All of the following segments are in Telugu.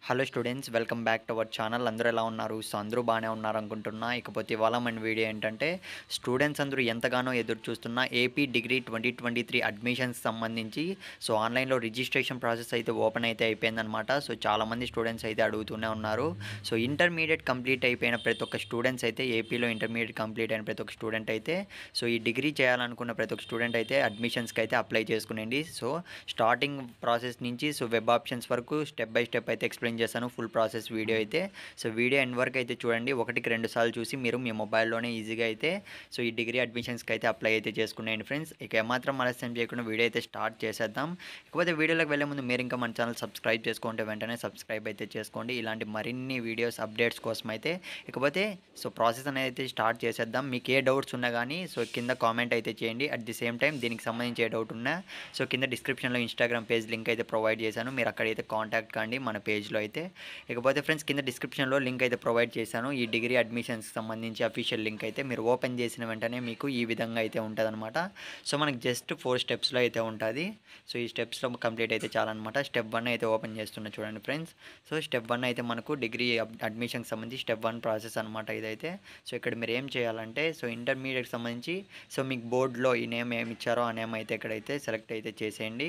hello students welcome back to our channel అందరూ ఎలా ఉన్నారు సో అందరూ బాగానే ఉన్నారు అనుకుంటున్నా ఇకపోతే ఇవాళ మన వీడియో ఏంటంటే స్టూడెంట్స్ అందరూ ఎంతగానో ఎదురు చూస్తున్న AP degree twenty twenty three admissions సంబంధించి సో ఆన్లైన్లో రిజిస్ట్రేషన్ ప్రాసెస్ అయితే ఓపెన్ అయితే అయిపోయిందనమాట సో చాలామంది స్టూడెంట్స్ అయితే అడుగుతూనే ఉన్నారు సో ఇంటర్మీడియట్ కంప్లీట్ అయిపోయిన ప్రతి ఒక్క స్టూడెంట్స్ అయితే ఏపీలో ఇంటర్మీడియట్ కంప్లీట్ అయిన ప్రతి ఒక్క స్టూడెంట్ అయితే సో ఈ డిగ్రీ చేయాలనుకున్న ప్రతి ఒక్క స్టూడెంట్ అయితే అడ్మిషన్స్కి అయితే అప్లై చేసుకునేయండి సో స్టార్టింగ్ ప్రాసెస్ నుంచి సో వెబ్ ఆప్షన్స్ వరకు స్టెప్ బై స్టెప్ అయితే ఎక్స్ప్లెయిన్ చేస్తాను ఫుల్ ప్రాసెస్ వీడియో అయితే సో వీడియో ఎండ్ వరకు అయితే చూడండి ఒకటికి రెండు సార్లు చూసి మీరు మీ మొబైల్లోనే ఈజీగా అయితే సో ఈ డిగ్రీ అడ్మిషన్స్కి అయితే అప్లై అయితే చేసుకునేయండి ఫ్రెండ్స్ ఇక ఏమాత్రం ఆలస్యం చేయకుండా వీడియో అయితే స్టార్ట్ చేసేద్దాం ఇకపోతే వీడియోలోకి వెళ్ళే ముందు మీరు ఇంకా మన ఛానల్ సబ్స్క్రైబ్ చేసుకుంటే వెంటనే సబ్స్క్రైబ్ అయితే చేసుకోండి ఇలాంటి మరిన్ని వీడియోస్ అప్డేట్స్ కోసం అయితే ఇకపోతే సో ప్రాసెస్ అనేది అయితే స్టార్ట్ చేసేద్దాం మీకు ఏ డౌట్స్ ఉన్నా కానీ సో కింద కామెంట్ అయితే చేయండి అట్ ది సేమ్ టైం దీనికి సంబంధించి ఏ డౌట్ ఉన్నా సో కింద డిస్క్రిప్షన్లో ఇన్స్టాగ్రామ్ పేజ్ లింక్ అయితే ప్రొవైడ్ చేశాను మీరు అక్కడైతే కాంటాక్ట్ కండి మన పేజ్లో అయితే ఇకపోతే ఫ్రెండ్స్ కింద డిస్క్రిప్షన్లో లింక్ అయితే ప్రొవైడ్ చేశాను ఈ డిగ్రీ అడ్మిషన్స్కి సంబంధించి అఫీషియల్ లింక్ అయితే మీరు ఓపెన్ చేసిన వెంటనే మీకు ఈ విధంగా అయితే ఉంటుందన్నమాట సో మనకి జస్ట్ ఫోర్ స్టెప్స్లో అయితే ఉంటుంది సో ఈ స్టెప్స్లో కంప్లీట్ అయితే చాలన్నమాట స్టెప్ వన్ అయితే ఓపెన్ చేస్తున్నా చూడండి ఫ్రెండ్స్ సో స్టెప్ వన్ అయితే మనకు డిగ్రీ అడ్మిషన్కి సంబంధించి స్టెప్ వన్ ప్రాసెస్ అనమాట ఇదైతే సో ఇక్కడ మీరు ఏం చేయాలంటే సో ఇంటర్మీడియట్కి సంబంధించి సో మీకు బోర్డులో ఈ నేమ్ ఏమి ఇచ్చారో ఆ నేమ్ అయితే ఇక్కడైతే సెలెక్ట్ అయితే చేసేయండి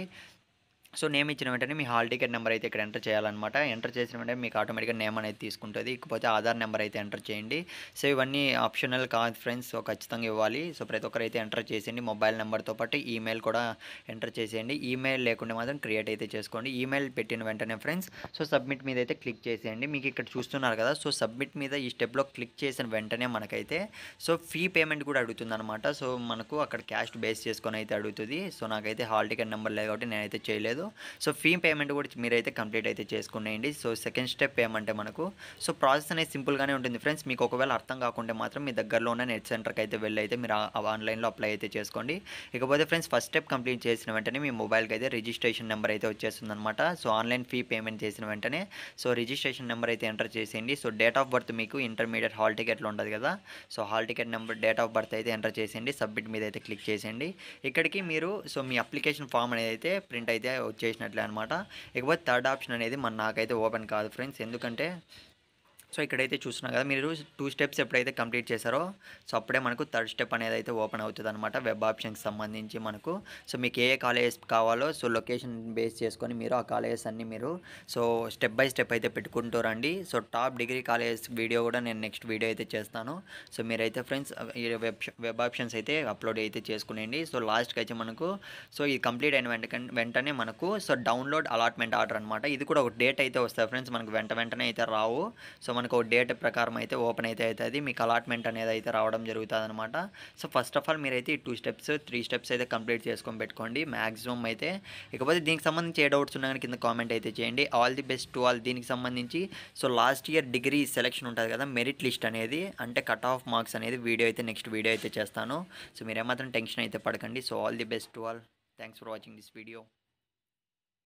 సో నేమ్ ఇచ్చిన వెంటనే మీ హాల్ టికెట్ నెంబర్ అయితే ఇక్కడ ఎంటర్ చేయాలన్నమాట ఎంటర్ చేసిన వెంటనే మీకు ఆటోమేటిక్గా నేమ్ అనేది తీసుకుంటుంది ఇకపోతే ఆధార్ నెంబర్ అయితే ఎంటర్ చేయండి సో ఇవన్నీ ఆప్షనల్ కాదు ఫ్రెండ్స్ సో ఖచ్చితంగా ఇవ్వాలి సో ప్రతి ఒక్కరు అయితే ఎంటర్ చేసేయండి మొబైల్ నెంబర్తో పాటు ఈమెయిల్ కూడా ఎంటర్ చేసేయండి ఈమెయిల్ లేకుండా మాత్రం క్రియేట్ అయితే చేసుకోండి ఈమెయిల్ పెట్టిన వెంటనే ఫ్రెండ్స్ సో సబ్మిట్ మీద అయితే క్లిక్ చేసేయండి మీకు ఇక్కడ చూస్తున్నారు కదా సో సబ్మిట్ మీద ఈ స్టెప్లో క్లిక్ చేసిన వెంటనే మనకైతే సో ఫీ పేమెంట్ కూడా అడుగుతుంది అనమాట సో మనకు అక్కడ క్యాష్ బేస్ చేసుకొని అయితే అడుగుతుంది సో నాకైతే హాల్ టికెట్ నెంబర్ లేదు కాబట్టి నేనైతే చేయలేదు సో ఫీ పేమెంట్ కూడా మీరైతే కంప్లీట్ అయితే చేసుకునేయండి సో సెకండ్ స్టెప్ ఏమంటే మనకు సో ప్రాసెస్ అనేది సింపుల్గానే ఉంటుంది ఫ్రెండ్స్ మీకు ఒకవేళ అర్థం కాకుంటే మాత్రం మీ దగ్గరలో ఉన్న నెట్ సెంటర్కి అయితే వెళ్ళి అయితే మీరు ఆన్లైన్లో అప్లై అయితే చేసుకోండి ఇకపోతే ఫ్రెండ్స్ ఫస్ట్ స్టెప్ కంప్లీట్ చేసిన వెంటనే మీ మొబైల్కి అయితే రిజిస్ట్రేషన్ నెంబర్ అయితే వచ్చేస్తుంది అనమాట సో ఆన్లైన్ ఫీ పేమెంట్ చేసిన వెంటనే సో రిజిస్ట్రేషన్ నెంబర్ అయితే ఎంటర్ చేసేయండి సో డేట్ ఆఫ్ బర్త్ మీకు ఇంటర్మీడియట్ హాల్ టికెట్లో ఉంటుంది కదా so hall ticket number date of birth అయితే ఎంటర్ చేసేయండి సబ్మిట్ మీద అయితే క్లిక్ చేసేయండి ఇక్కడికి మీరు సో మీ అప్లికేషన్ ఫామ్ అనేది అయితే ప్రింట్ అయితే వచ్చేసినట్లే అనమాట ఇకపోతే థర్డ్ ఆప్షన్ అనేది మన నాకైతే ఓపెన్ కాదు ఫ్రెండ్స్ ఎందుకంటే సో ఇక్కడైతే చూస్తున్నారు కదా మీరు టూ స్టెప్స్ ఎప్పుడైతే కంప్లీట్ చేశారో సో అప్పుడే మనకు థర్డ్ స్టెప్ అనేది అయితే ఓపెన్ అవుతుంది అనమాట వెబ్ ఆప్షన్కి సంబంధించి మనకు సో మీకు ఏ కాలేజెస్ కావాలో సో లొకేషన్ బేస్ చేసుకొని మీరు ఆ కాలేజెస్ అన్ని మీరు సో స్టెప్ బై స్టెప్ అయితే పెట్టుకుంటూ రండి so top degree colleges video కూడా నేను నెక్స్ట్ వీడియో అయితే చేస్తాను సో మీరైతే ఫ్రెండ్స్ ఈ వెబ్ వెబ్ ఆప్షన్స్ అయితే అప్లోడ్ అయితే చేసుకునేయండి సో లాస్ట్కి అయితే మనకు సో ఇది కంప్లీట్ అయిన వెంట వెంటనే మనకు సో డౌన్లోడ్ అలాట్మెంట్ ఆర్డర్ అనమాట ఇది కూడా ఒక డేట్ అయితే వస్తుంది ఫ్రెండ్స్ మనకు వెంట వెంటనే అయితే రావు సో మనకు ఒక డేట్ ప్రకారం అయితే ఓపెన్ అయితే అవుతుంది మీకు అలాట్మెంట్ అనేది అయితే రావడం జరుగుతుంది అనమాట సో ఫస్ట్ ఆఫ్ ఆల్ మీరైతే ఈ టూ స్టెప్స్ త్రీ స్టెప్స్ అయితే కంప్లీట్ చేసుకొని పెట్టుకోండి మ్యాక్సిమం అయితే ఇకపోతే దీనికి సంబంధించి ఏ డౌట్స్ ఉన్నా కానీ కింద కామెంట్ అయితే చేయండి all the best to all దీనికి సంబంధించి so last year degree selection ఉంటుంది కదా మెరిట్ లిస్ట్ అనేది అంటే కట్ ఆఫ్ మార్క్స్ అనేది వీడియో అయితే నెక్స్ట్ వీడియో అయితే చేస్తాను సో మీరు ఏమాత్రం టెన్షన్ అయితే పడకండి so all the best to all thanks for watching this video